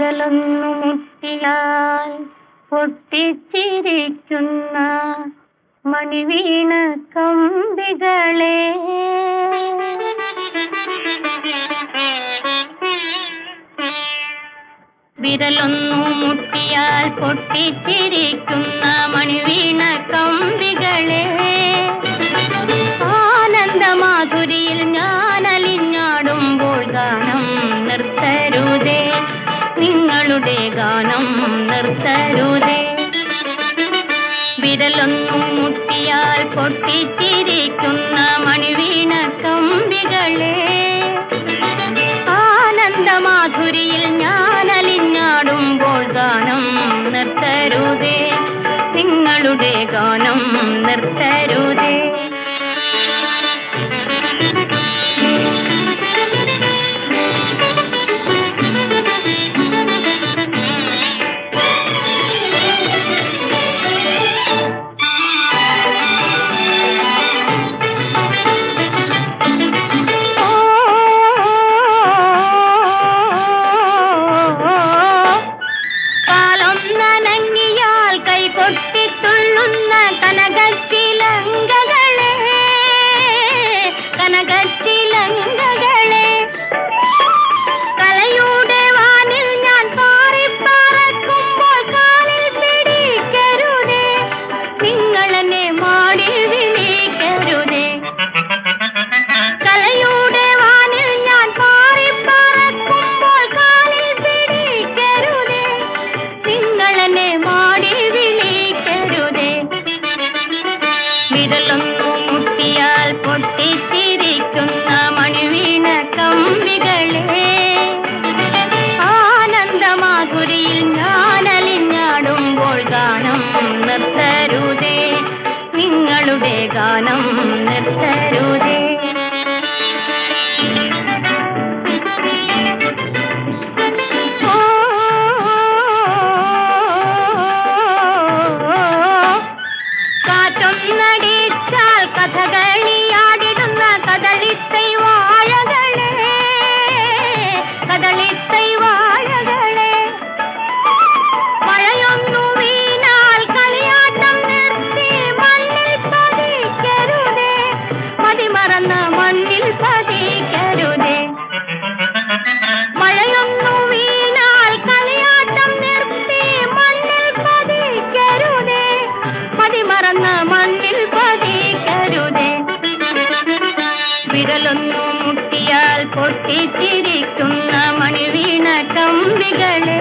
വിരലൊന്നു മുട്ടിയാൽ പൊട്ടിച്ചിരിക്കുന്ന മണിവീണ കമ്പികളെ വിരലൊന്നു മുട്ടിയാൽ പൊട്ടിച്ചിരിക്കുന്ന മണിവീണ കമ്പികളെ ആനന്ദമാധുരിയിൽ ഞാൻ അലിഞ്ഞാടുമ്പോൾ ഗാനം നിർത്തരുതേ നിങ്ങളുടെ ഗാനം നിർത്തരുതേ വിരലൊന്നു മുട്ടിയാൽ പൊട്ടിച്ചിരിക്കുന്ന മണിവീണ കമ്പികളെ ആനന്ദമാധുരിയിൽ ഞാൻ അലിഞ്ഞാടുമ്പോൾ ഗാനം നിർത്തരുതേ നിങ്ങളുടെ ഗാനം നിർത്തരുതേ കാലം നനങ്ങിയാൽ കൈകൊട്ടിത്തുള്ളുന്ന കനകച്ചിലങ്കകളെ കനകച്ചിലങ്കകളെ കലയുടെ വാനിൽ ഞാൻ പാറിപ്പറക്കുമ്പോൾ കാലിൽ പിടിക്കരുതേ നിങ്ങളെന്നെ മാടിൽ വിളിക്കരുതേ കലയുടെ വാനിൽ ഞാൻ പാറിപ്പറക്കുമ്പോൾ കാലിൽ പിടിക്കരുതേ നിങ്ങളെന്നെ മാടി വിളിക്കരുതേ വിരലൊന്നു മുട്ടിയാൽ പൊട്ടിച്ചിരിക്കുന്ന മണിവീണ കമ്പികളെ ആനന്ദമാധുരിയിൽ ഞാൻ അലിഞ്ഞാടുമ്പോൾ ഗാനം നിർത്തരുതേ നിങ്ങളുടെ ഗാനം നിർത്തരുതേ ഓ കാറ്റൊന്നടിച്ചാൽ കഥകളിയാടിടുന്ന കദളിത്തൈ വാഴകളെ കദളിത്തൈ വാഴകളെ മഴയൊന്നു വീണാൽ കളിയാട്ടം നിർത്തി മണ്ണിൽ പതിക്കരുതേ മതിമറന്ന മണ്ണിൽ പതിക്കരുതേ മഴയൊന്നു വീണാൽ കളിയാട്ടം നിർത്തി മണ്ണിൽ പതിക്കരുതേ മതിമറന്ന മണ്ണിൽ പതിക്കരുതേ വിരലൊന്നു മുട്ടിയാൽ പൊട്ടിച്ചിരിക്കുന്ന മണിവീണ കമ്പികളെ